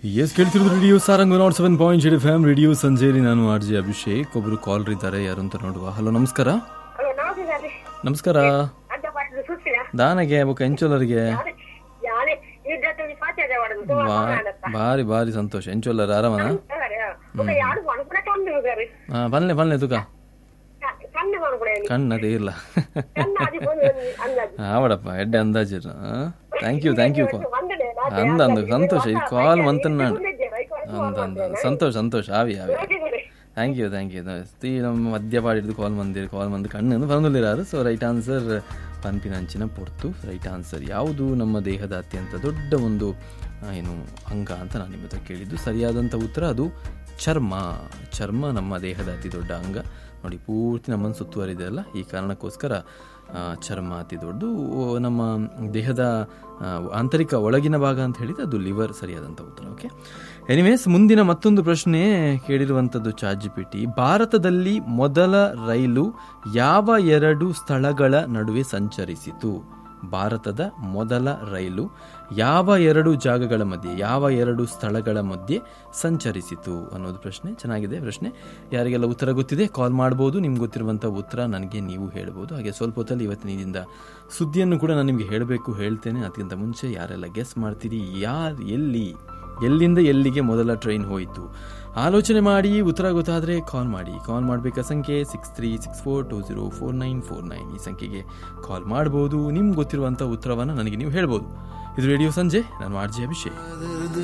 S ಕೇಳ್ತಿರೋದು radio Sarang nought seven point eight F M radio ಸಂಜೆಯಲ್ಲಿ ನಾನು ಆರ್ ಜೆ ಅಭಿಷೇಕ್ ಒಬ್ರು ಕಾಲರ್ ಇದ್ದಾರೆ ಯಾರು ಅಂತ ನೋಡುವ ಹಲೋ ನಮಸ್ಕಾರ ಹಲೋ ನಮಸ್ತೆ ನಮಸ್ಕಾರ ಅಂತ ಪಾಠದ ಸುತ್ತಿನ ದಾನಗೆ ಬುಕ್ ಎಂಚೋಲರಿಗೆ ಯಾನೇ ಇದ್ದದ್ದು ಪಾಠದ ಮಾಡೋದು ತುಂಬಾ ಬಾ- ಮಾತಾಡತ್ತ ಬಾರಿ ಬಾರಿ ಸಂತೋಷ ಎಂಚೋಲರ್ ಆರಾಮನ ఒక యాడు అనుకున్న కన్ను గారు ಹಾ ಬನ್ಲೆ ಬನ್ಲೆ ತುಕ కన్ను అనుకునేది ಕಣ್ಣದೇ ಇಲ್ಲ కన్ను అది కొంచెం అన్నది ಆವಡಪ್ಪ ಎಡ್ಡೆ ಅಂದಾಜಿರ ಥ್ಯಾಂಕ್ ಯು ಥ್ಯಾಂಕ್ ಯು వందనే ಅಂದ ಅಂದ ಸಂತೋಷ ಇದು ಕಾಲ್ ಮಂತನ್ ನಾನು ಅಂದ ಅಂದ ಸಂತೋಷ ಸಂತೋಷ ಆವಿ ಆವಿ ಥ್ಯಾಂಕ್ ಯು ಥ್ಯಾಂಕ್ ಯು ತೀ ನಮ್ಮ ಮಧ್ಯ ಪಾಡಿದ್ದು ಕಾಲ್ ಮಂದಿರ ಕಾಲ್ ಮಂದಿ ಕಣ್ಣನ್ನು ಬಂದಿರಾರು ಸೊ ರೈಟ್ ಆನ್ಸರ್ ಪನ್ಪಿನಂಚಿನ ಪೊರ್ತು ರೈಟ್ ಆನ್ಸರ್ ಯಾವುದು ನಮ್ಮ ದೇಹದ ಅತ್ಯಂತ ದೊಡ್ಡ ಒಂದು ಆ, ಏನು ಅಂಗ ಅಂತ ನಾನು ನಿಮ್ಮ ಹತ್ರ ಕೇಳಿದ್ದು ಸರಿಯಾದಂಥ ಉತ್ತರ ಅದು ಚರ್ಮ ಚರ್ಮ ನಮ್ಮ ದೇಹದ ಅತಿ ದೊಡ್ಡ ಅಂಗ ನೋಡಿ ಪೂರ್ತಿ ನಮ್ಮನ್ನು ಸುತ್ತುವರಿದೆ ಅಲ್ಲ ಈ ಕಾರಣಕ್ಕೋಸ್ಕರ ಆ, ಚರ್ಮ ಅತಿ ದೊಡ್ಡದು ನಮ್ಮ ದೇಹದ ಆ, ಆಂತರಿಕ ಒಳಗಿನ ಭಾಗ ಅಂತ ಹೇಳಿದ್ರೆ ಅದು ಲಿವರ್ ಸರಿಯಾದಂಥ ಉತ್ತರ ಓಕೆ ಎನಿವೇಸ್ ಮುಂದಿನ ಮತ್ತೊಂದು ಪ್ರಶ್ನೆ ಕೇಳಿರುವಂಥದ್ದು ಚಾಜಿಪಿಟಿ ಭಾರತದಲ್ಲಿ ಮೊದಲ ರೈಲು ಯಾವ ಎರಡು ಸ್ಥಳಗಳ ನಡುವೆ ಸಂಚರಿಸಿತು ಭಾರತದ ಮೊದಲ ರೈಲು ಯಾವ ಎರಡು ಜಾಗಗಳ ಮಧ್ಯೆ ಯಾವ ಎರಡು ಸ್ಥಳಗಳ ಮಧ್ಯೆ ಸಂಚರಿಸಿತು ಅನ್ನೋದು ಪ್ರಶ್ನೆ ಚೆನ್ನಾಗಿದೆ ಪ್ರಶ್ನೆ ಯಾರಿಗೆಲ್ಲ ಉತ್ತರ ಗೊತ್ತಿದೆ ಕಾಲ್ ಮಾಡ್ಬೋದು ನಿಮ್ಗೆ ಗೊತ್ತಿರುವಂಥ ಉತ್ತರ ನನಗೆ ನೀವು ಹೇಳ್ಬೋದು ಹಾಗೆ ಸ್ವಲ್ಪ ಹೊತ್ತಲ್ಲಿ ಇವತ್ತಿನ ಇದರಿಂದ ಸುದ್ದಿಯನ್ನು ಕೂಡ ನಾನು ನಿಮಗೆ ಹೇಳಬೇಕು ಹೇಳ್ತೇನೆ ಅದಕ್ಕಿಂತ ಮುಂಚೆ ಯಾರೆಲ್ಲ ಗೆಸ್ ಮಾಡ್ತೀರಿ ಯಾರು ಎಲ್ಲಿ ಎಲ್ಲಿಂದ ಎಲ್ಲಿಗೆ ಮೊದಲ ಟ್ರೈನ್ ಹೋಯಿತು ಆಲೋಚನೆ ಮಾಡಿ ಉತ್ತರ ಗೊತ್ತಾದರೆ ಕಾಲ್ ಮಾಡಿ ಕಾಲ್ ಮಾಡಬೇಕಾ ಸಂಖ್ಯೆ six three six four two zero four nine four nine ಈ ಸಂಖ್ಯೆಗೆ ಕಾಲ್ ಮಾಡ್ಬೋದು ನಿಮ್ಗೆ ಗೊತ್ತಿರುವಂಥ ಉತ್ತರವನ್ನು ನನಗೆ ನೀವು ಹೇಳ್ಬೋದು ಇದು ರೇಡಿಯೋ ಸಂಜೆ ನಾನು ಆರ್ ಜೆ ಅಭಿಷೇಕ್